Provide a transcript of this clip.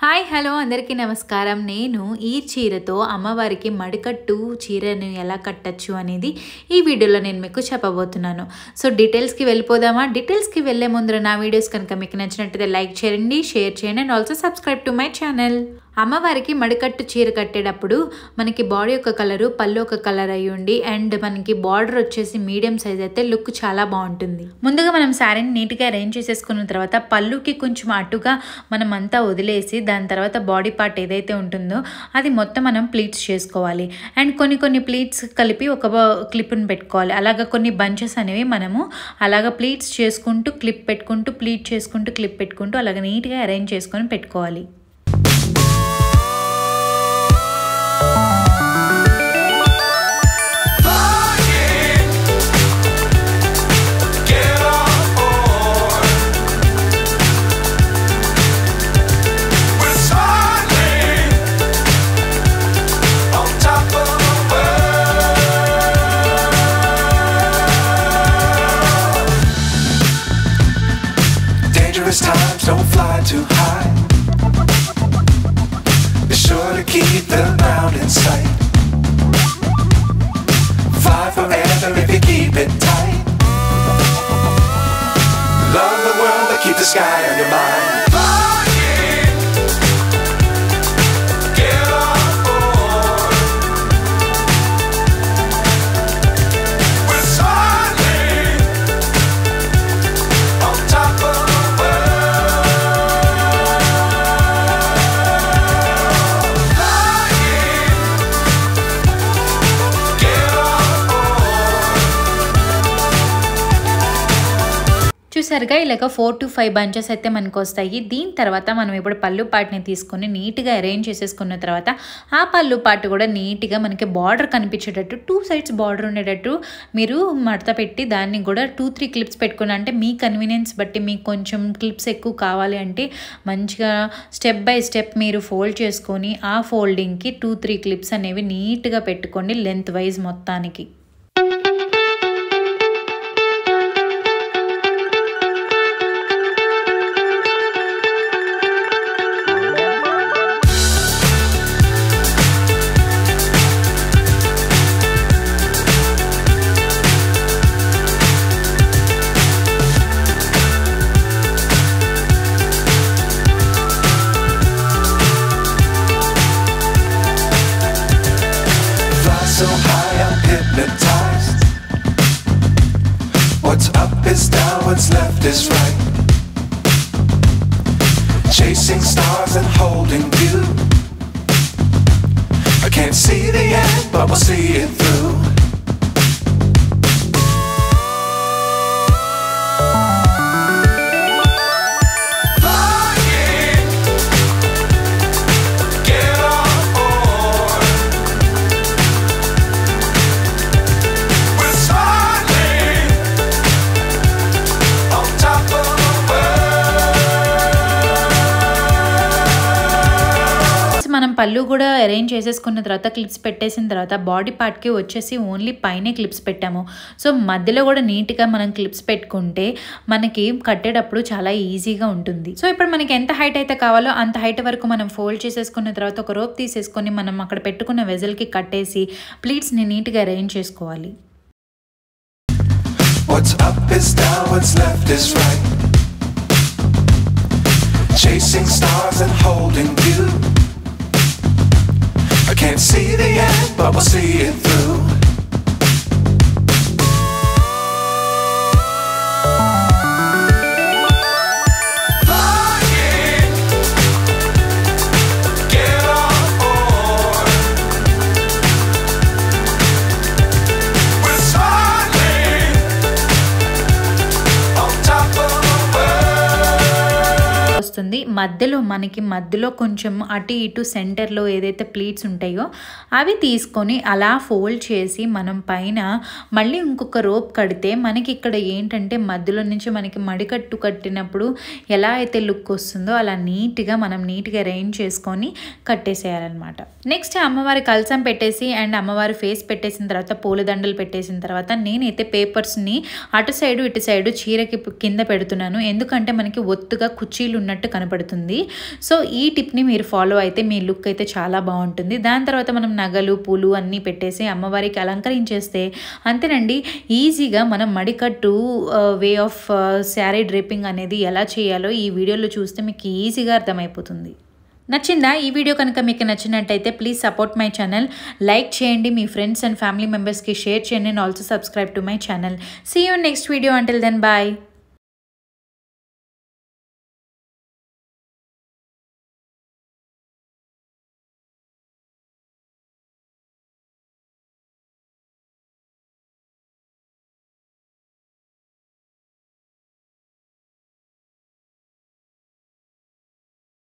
Hi hello అందరికీ నమస్కారం నేను ఈ చీరతో అమ్మవారికి మడికట్టు చీరను ఎలా కట్టచ్చు అనేది ఈ వీడియోలో నేను మీకు చెప్పబోతున్నాను సో డీటెయిల్స్కి వెళ్ళిపోదామా డీటెయిల్స్కి వెళ్ళే ముందర నా వీడియోస్ కనుక మీకు నచ్చినట్టయితే లైక్ చేయండి షేర్ చేయండి and also subscribe to my channel అమ్మవారికి మడికట్టు చీర కట్టేటప్పుడు మనకి బాడీ ఒక కలరు పళ్ళు ఒక కలర్ అయి ఉండి అండ్ మనకి బార్డర్ వచ్చేసి మీడియం సైజ్ అయితే లుక్ చాలా బాగుంటుంది ముందుగా మనం శారీని నీట్గా అరేంజ్ చేసేసుకున్న తర్వాత పళ్ళుకి కొంచెం అటుగా మనం అంతా వదిలేసి దాని తర్వాత బాడీ పార్ట్ ఏదైతే ఉంటుందో అది మొత్తం మనం ప్లీట్స్ చేసుకోవాలి అండ్ కొన్ని కొన్ని ప్లీట్స్ కలిపి ఒక క్లిప్ని పెట్టుకోవాలి అలాగా కొన్ని బంచెస్ అనేవి మనము అలాగ ప్లీట్స్ చేసుకుంటూ క్లిప్ పెట్టుకుంటూ ప్లీట్ చేసుకుంటూ క్లిప్ పెట్టుకుంటూ అలాగ నీట్గా అరేంజ్ చేసుకొని పెట్టుకోవాలి Get on board. We're smiling on top of the world. Dangerous times don't fly too high. Be sure to keep the ground in sight. Fly forever if you keep it tight. Love the world, but keep the sky on your mind. Flying, get on board. We're smiling on top of the world. Flying, get on board. చూసారుగా ఇలాగ four to five bunches అయితే మనకు వస్తాయి దీని తర్వాత మనం ఇప్పుడు పళ్ళు పాటుని తీసుకొని నీట్గా అరేంజ్ చేసేసుకున్న తర్వాత ఆ పళ్ళు పాటు కూడా నీట్గా మనకి బార్డర్ కనిపించేటట్టు టూ సైడ్స్ బార్డర్ ఉండేటట్టు మీరు మడత పెట్టి దాన్ని కూడా టూ త్రీ క్లిప్స్ పెట్టుకుని అంటే మీ కన్వీనియన్స్ బట్టి మీకు కొంచెం క్లిప్స్ ఎక్కువ కావాలి అంటే మంచిగా స్టెప్ బై స్టెప్ మీరు ఫోల్డ్ చేసుకొని ఆ ఫోల్డింగ్కి టూ త్రీ క్లిప్స్ అనేవి నీట్గా పెట్టుకోండి లెంత్ వైజ్ మొత్తానికి Fly so high, I'm hypnotized. What's up is down, what's left is right. Chasing stars and holding you. I can't see the end, but we'll see it through. Flying, get on board. We're smiling on top of the world. మనం పళ్ళు కూడా arrange చేసేసుకున్న తర్వాత clips పెట్టేసిన తర్వాత body పార్ట్కి వచ్చేసి only పైనే క్లిప్స్ పెట్టాము సో మధ్యలో కూడా నీట్గా మనం క్లిప్స్ పెట్టుకుంటే మనకి కట్టేటప్పుడు చాలా ఈజీగా ఉంటుంది సో ఇప్పుడు మనకి ఎంత హైట్ అయితే కావాలో అంత హైట్ వరకు మనం ఫోల్డ్ చేసేసుకున్న తర్వాత ఒక రోప్ తీసేసుకొని మనం అక్కడ పెట్టుకున్న వెజల్కి కట్టేసి ప్లీట్స్ని నీట్గా అరేంజ్ చేసుకోవాలి What's up is down, what's left is right. Chasing stars and holding you. I can't see the end, but we'll see it through. Flying, get on board. We're smiling on top of the world. వస్తుంది మధ్యలో మనకి మధ్యలో కొంచెం అటు ఇటు సెంటర్లో ఏదైతే pleats ఉంటాయో అవి తీసుకొని అలా ఫోల్డ్ చేసి మనం పైన మళ్ళీ ఇంకొక రోప్ కడితే మనకి ఇక్కడ ఏంటంటే మధ్యలో నుంచి మనకి మడికట్టు కట్టినప్పుడు ఎలా అయితే లుక్ వస్తుందో అలా నీట్గా మనం నీట్గా అరేంజ్ చేసుకొని కట్టేసేయాలన్నమాట నెక్స్ట్ అమ్మవారి కలసం పెట్టేసి అండ్ అమ్మవారి ఫేస్ పెట్టేసిన తర్వాత పూలదండలు పెట్టేసిన తర్వాత నేనైతే పేపర్స్ని అటు సైడు ఇటు సైడు చీరకి కింద పెడుతున్నాను ఎందుకంటే మనకి ఒత్తుగా కుర్చీలు ఉన్నట్టు కనపడుతుంది పడుతుంది సో ఈ టిప్ని మీరు ఫాలో అయితే మీ లుక్ అయితే చాలా బాగుంటుంది దాని తర్వాత మనం నగలు పూలు అన్నీ పెట్టేసి అమ్మవారికి అలంకరించేస్తే అంతేనండి ఈజీగా మనం మడికట్టు వే ఆఫ్ శారీ డ్రేపింగ్ అనేది ఎలా చేయాలో ఈ వీడియోలో చూస్తే మీకు ఈజీగా అర్థమైపోతుంది నచ్చిందా ఈ వీడియో కనుక మీకు నచ్చినట్టయితే please support my channel like చేయండి మీ ఫ్రెండ్స్ అండ్ ఫ్యామిలీ మెంబర్స్కి షేర్ చేయండి and also subscribe to my channel see you next video until then bye